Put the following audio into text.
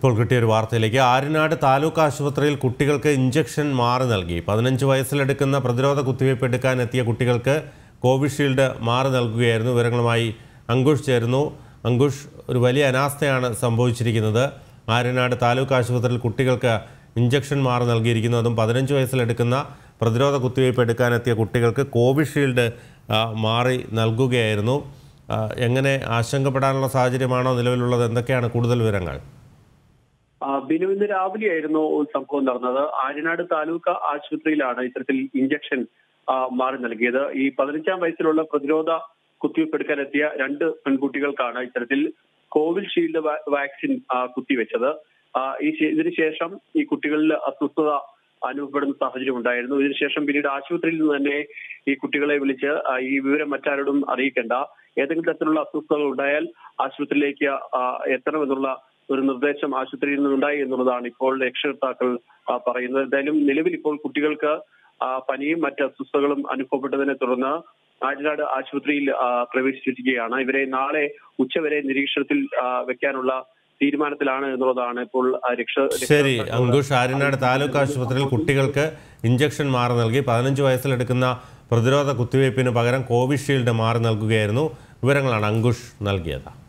ഇപ്പോൾ കിട്ടിയ ഒരു വാർത്തയിലേക്ക് ആര്യനാട് താലൂക്ക് ആശുപത്രിയിൽ കുട്ടികൾക്ക് ഇഞ്ചക്ഷൻ മാറി നൽകി പതിനഞ്ച് വയസ്സിലെടുക്കുന്ന പ്രതിരോധ കുത്തിവയ്പ് എടുക്കാൻ എത്തിയ കുട്ടികൾക്ക് കോവിഷീൽഡ് മാറി നൽകുകയായിരുന്നു വിവരങ്ങളുമായി അങ്കുഷ് ചേരുന്നു അങ്കുഷ് ഒരു വലിയ അനാസ്ഥയാണ് സംഭവിച്ചിരിക്കുന്നത് ആര്യനാട് താലൂക്ക് ആശുപത്രിയിൽ കുട്ടികൾക്ക് ഇഞ്ചക്ഷൻ മാറി നൽകിയിരിക്കുന്നു അതും പതിനഞ്ച് വയസ്സിലെടുക്കുന്ന പ്രതിരോധ കുത്തിവയ്പ് എടുക്കാനെത്തിയ കുട്ടികൾക്ക് കോവിഷീൽഡ് ആ, മാറി നൽകുകയായിരുന്നു ആ, എങ്ങനെ ആശങ്കപ്പെടാനുള്ള സാഹചര്യമാണോ നിലവിലുള്ളത് എന്തൊക്കെയാണ് കൂടുതൽ വിവരങ്ങൾ ആ, ബിനു ഇന്ന് രാവിലെയായിരുന്നു സംഭവം നടന്നത് ആര്യനാട് താലൂക്ക് ആശുപത്രിയിലാണ് ഇത്തരത്തിൽ ഇഞ്ചക്ഷൻ ആ, മാറി നൽകിയത് ഈ പതിനഞ്ചാം വയസ്സിലുള്ള പ്രതിരോധ കുത്തിവയ്പ് എടുക്കാനെത്തിയ രണ്ട് പെൺകുട്ടികൾക്കാണ് ഇത്തരത്തിൽ കോവിഷീൽഡ് വാ- വാക്സിൻ ആ, കുത്തിവെച്ചത് ആ, ഈ ശേ- ഇതിനുശേഷം ഈ കുട്ടികളിൽ അസ്വസ്ഥത അനുഭവപ്പെടുന്ന സാഹചര്യം ഉണ്ടായിരുന്നു ഇതിനുശേഷം പിന്നീട് ആശുപത്രിയിൽ നിന്ന് തന്നെ ഈ കുട്ടികളെ വിളിച്ച് ആ, ഈ വിവരം മറ്റാരോടും അറിയിക്കേണ്ട ഏതെങ്കിലും തരത്തിലുള്ള അസ്വസ്ഥതകൾ ഉണ്ടായാൽ ആശുപത്രിയിലേക്ക് ആ, എത്തണമെന്നുള്ള ഒരു നിർദ്ദേശം ആശുപത്രിയിൽ നിന്നുണ്ടായി എന്നുള്ളതാണ് ഇപ്പോൾ രക്ഷകർത്താക്കൾ ആ, പറയുന്നത് എന്തായാലും നിലവിൽ ഇപ്പോൾ കുട്ടികൾക്ക് ആ, പനിയും മറ്റ് അസ്വസ്ഥതകളും അനുഭവപ്പെട്ടതിനെ തുടർന്ന് ആര്യനാട് ആശുപത്രിയിൽ ആ, പ്രവേശിച്ചിരിക്കുകയാണ് ഇവരെ നാളെ ഉച്ചവരെ നിരീക്ഷണത്തിൽ ആ, വെക്കാനുള്ള തീരുമാനത്തിലാണ് എന്നുള്ളതാണ് ഇപ്പോൾ ആ, രക്ഷ ശരി രക്ഷകർത്താക്കൾ അങ്കുഷ് ആര്യനാട് താലൂക്ക് ആശുപത്രിയിൽ കുട്ടികൾക്ക് ഇഞ്ചക്ഷൻ മാറി നൽകി പതിനഞ്ച് വയസ്സിലെടുക്കുന്ന പ്രതിരോധ കുത്തിവയ്പ്പിന് പകരം കോവിഷീൽഡ് മാറി നൽകുകയായിരുന്നു വിവരങ്ങളാണ് അങ്കുഷ് നൽകിയത്